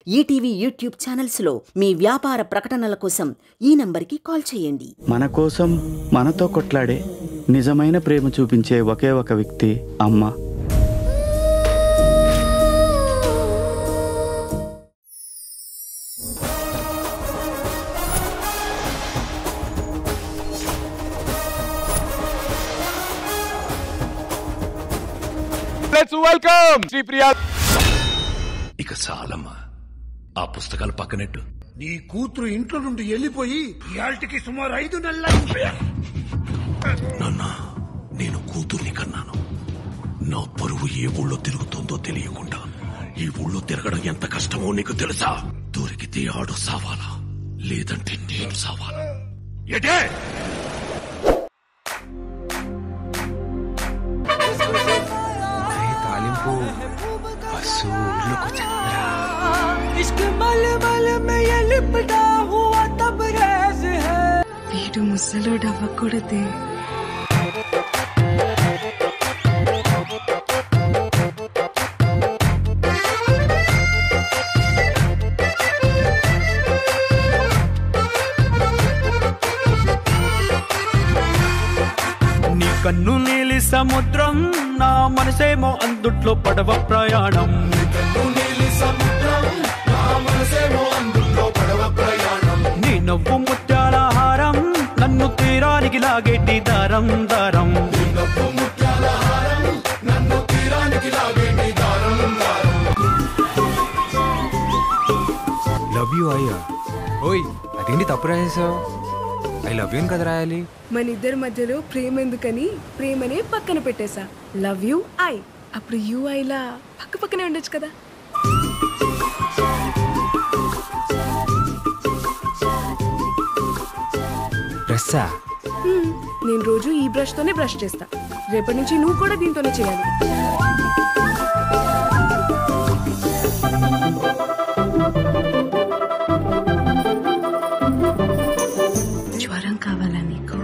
ETV YouTube ఛానల్స్లో మీ వ్యాపార ప్రకటనల కోసం ఈ నంబర్కి కాల్ చేయండి మన కోసం మనతో కొట్లాడే నిజమైన ప్రేమ చూపించే ఒకే ఒక వ్యక్తి అమ్మ లెట్స్ వెల్కమ్ శ్రీప్రియా ఇక చాలమ్మా ఆ పుస్తకాలు పక్కనెట్టు నీ కూతురు ఇంట్లో నుండి వెళ్ళిపోయి ఇయాల్టికి సుమారు ఐదు నెలల నాన్న నేను కూతుర్ని కన్నాను నా పరువు ఏ ఊళ్ళో తిరుగుతుందో తెలియకుండా ఈ ఊళ్ళో తిరగడం ఎంత కష్టమో నీకు తెలుసా దొరికితే ఆడు సావాలా లేదంటే నేను సావాలా ఎటే తాలింపు బస్సు ఊర్లోకి వచ్చిందిరా వీడు ముసలోడు అవ్వకూడదే నీ కన్ను నీలి సముద్రం నా మనసేమో అందుట్లో పడవ ప్రయాణం నీ నవ్వు ముత్యాల హారం నన్ను తీరానికి లాగేటి దారం దారం లవ్ యూ అయ్యా ఓయ్ అదేంటి తప్పు రాసేసావు ఐ లవ్ యూ కదా రాయాలి మన ఇద్దరి మధ్యలో ప్రేమ ఎందుకని ప్రేమనే పక్కన పెట్టేశా లవ్ యూ ఐ అప్పుడు యూ ఐలా పక్క పక్కనే ఉండొచ్చు కదా డ్రెస్సా హ్మ్, నేను రోజు ఈ బ్రష్ తోనే బ్రష్ చేస్తా రేపటి నుంచి నువ్వు కూడా దీంతోనే చేయాలి జ్వరం కావాలా నీకు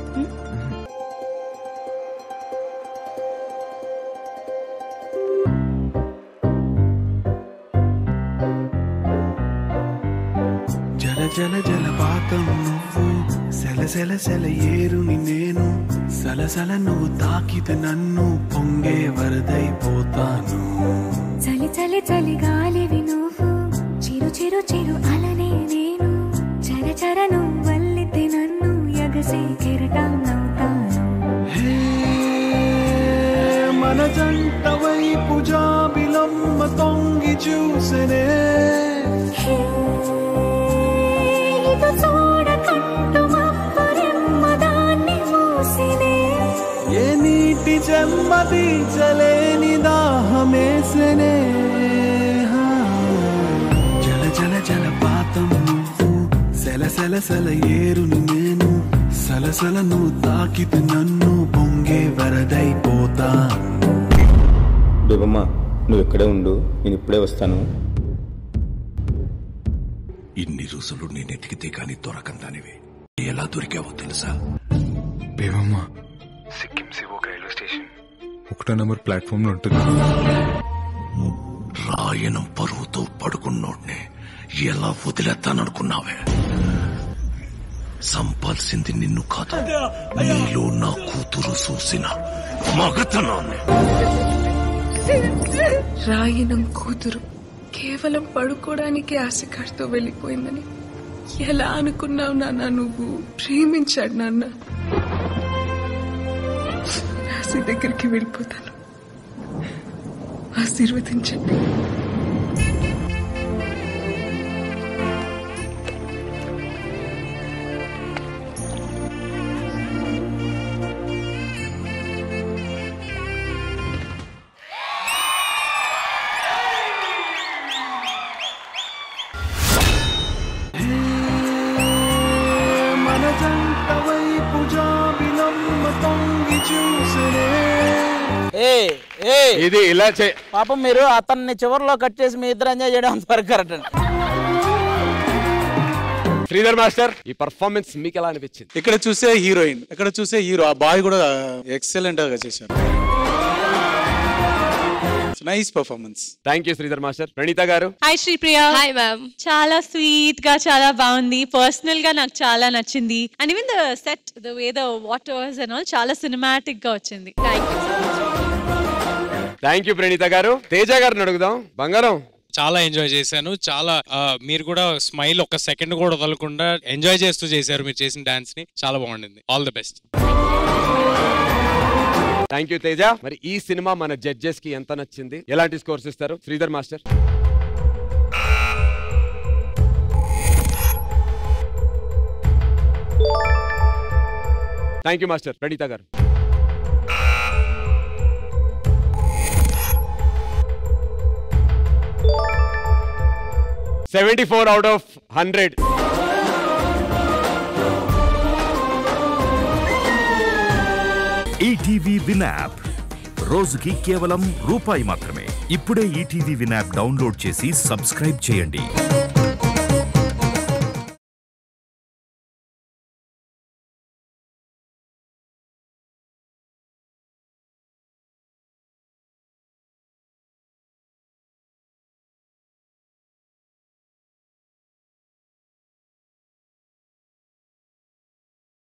జల జల జలపాతం నువ్వు సెల సెల సెల ఏరుని నేను సలసల నువ్వు తాకితే నన్ను పొంగే వరదైపోతాను చలి చలి చలి గాలివి నువ్వు చిరు చిరు చిరు అలనే నేను చర చర నువ్వల్లితే నన్ను ఎగసే కెరటం నవ్వుతాను హే, మన జంట వైపు జాబిలమ్మ తొంగి చూసనే హే, ఇటు చూడకంటూ మబ్బురెమ్మ దాన్ని మూసినే ఏ నీటి చెమ్మది చలేని దాహమేసనే హా. జల జల జలపాతం నువ్వు సెల సెల సెల ఏరుని నేను సలసల నువ్వు తాకితే నన్ను పొంగే వరదైపోతాను బేబమ్మ నువ్వు ఇక్కడే ఉండు నేను ఇప్పుడే వస్తాను ఇన్ని రోజులు నేను ఎతికితే గాని దొరకందానివి ఎలా దొరికావో తెలుసా బేవమ్మ సిక్కిం సివోక్ రైల్వే స్టేషన్ ఒకటో నెంబర్ ప్లాట్ఫామ్ లో ఉంటుంది రాయనం పరువుతో పడుకున్నోడ్నే ఎలా వదిలేస్తాననుకున్నావే సంపాల్సింది నిన్ను కాదు నీలో నా కూతురు చూసిన మగతనాన్ని రాయనం కూతురు కేవలం పడుకోవడానికి ఆశకాడితో వెళ్ళిపోయిందని ఎలా అనుకున్నావు నాన్న నువ్వు ప్రేమించాడు నాన్న రాశి దగ్గరికి వెళ్ళిపోతాను ఆశీర్వదించండి మన జంట వైపు జాబిలమ్మ తొంగి చూసనే ఇది ఇలా చే పాపం మీరు అతన్ని చివరిలో కట్ చేసి మీ ఇద్దరు ఎంజాయ్ చేయడం అంతవరకు కరెక్ట్ అండి శ్రీధర్ మాస్టర్ ఈ పర్ఫార్మెన్స్ మీకు ఎలా అనిపించింది ఇక్కడ చూసే హీరోయిన్ ఇక్కడ చూసే హీరో ఆ బాయ్ కూడా ఎక్సలెంట్ గా చేశారు nice performance thank you Sridhar master Praneetha గారు హాయ్ శ్రీప్రియ హాయ్ మ్యామ్ చాలా స్వీట్ గా చాలా బాగుంది పర్సనల్ గా నాకు చాలా నచ్చింది and even the set the way the waters and all చాలా సినిమాటిక్ గా వచ్చింది thank you thank you Praneetha గారు తేజ గారిని అడుగుదాం బంగారం చాలా ఎంజాయ్ చేశాను చాలా ఆ, మీరు కూడా స్మైల్ ఒక సెకండ్ కూడా వదలకుండా ఎంజాయ్ చేస్తూ చేశారు మీరు చేసిన డాన్స్ ని చాలా బాగుండింది all the best thank you Teja మరి ఈ సినిమా మన జడ్జెస్ కి ఎంత నచ్చింది ఎలాంటి స్కోర్స్ ఇస్తారు Sridhar master thank you master Praneetha గారు seventy four out of hundred ETV win app రోజుకి కేవలం రూపాయి మాత్రమే ఇప్పుడే ఈటీవీ విన్ యాప్ డౌన్లోడ్ చేసి సబ్స్క్రైబ్ చేయండి